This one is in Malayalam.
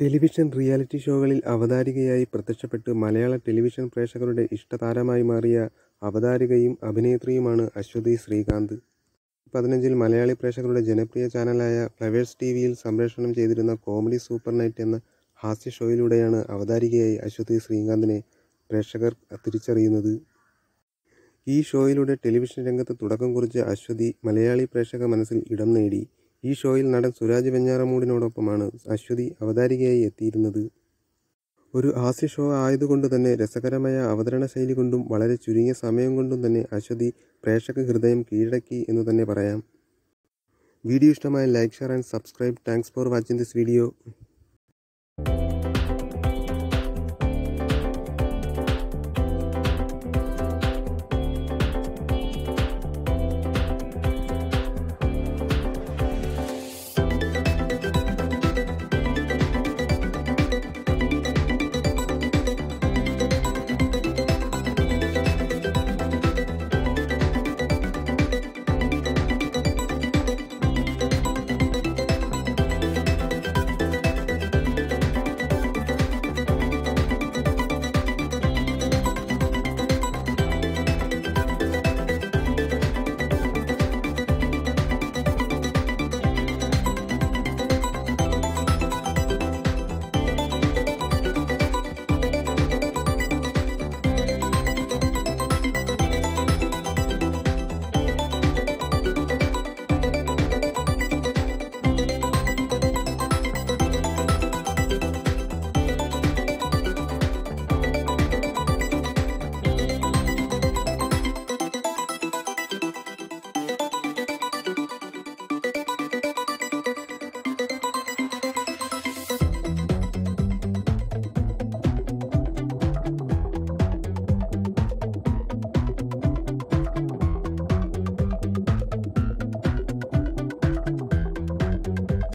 ടെലിവിഷൻ റിയാലിറ്റി ഷോകളിൽ അവതാരികയായി പ്രത്യക്ഷപ്പെട്ട് മലയാള ടെലിവിഷൻ പ്രേക്ഷകരുടെ ഇഷ്ടതാരമായി മാറിയ അവതാരകയും അഭിനേത്രിയുമാണ് അശ്വതി ശ്രീകാന്ത് പതിനഞ്ചിൽ മലയാളി പ്രേക്ഷകരുടെ ജനപ്രിയ ചാനലായ ഫ്ലവേഴ്സ് ടി വിയിൽ സംപ്രേഷണം ചെയ്തിരുന്ന കോമഡി സൂപ്പർ നൈറ്റ് എന്ന ഹാസ്യ ഷോയിലൂടെയാണ് അവതാരികയായി അശ്വതി ശ്രീകാന്തിനെ പ്രേക്ഷകർ തിരിച്ചറിയുന്നത് ഈ ഷോയിലൂടെ ടെലിവിഷൻ രംഗത്ത് തുടക്കം കുറിച്ച അശ്വതി മലയാളി പ്രേക്ഷക മനസ്സിൽ ഇടം നേടി ഈ ഷോയിൽ നടൻ സുരാജ് വെഞ്ഞാറമൂടിനോടൊപ്പമാണ് അശ്വതി അവതാരികയായി എത്തിയിരുന്നത് ഒരു ഹാസ്യ ഷോ ആയതുകൊണ്ട് തന്നെ രസകരമായ അവതരണ ശൈലി കൊണ്ടും വളരെ ചുരുങ്ങിയ സമയം കൊണ്ടും തന്നെ അശ്വതി പ്രേക്ഷക ഹൃദയം കീഴടക്കി എന്ന് തന്നെ പറയാം വീഡിയോ ഇഷ്ടമായ like share and subscribe thanks for watching this video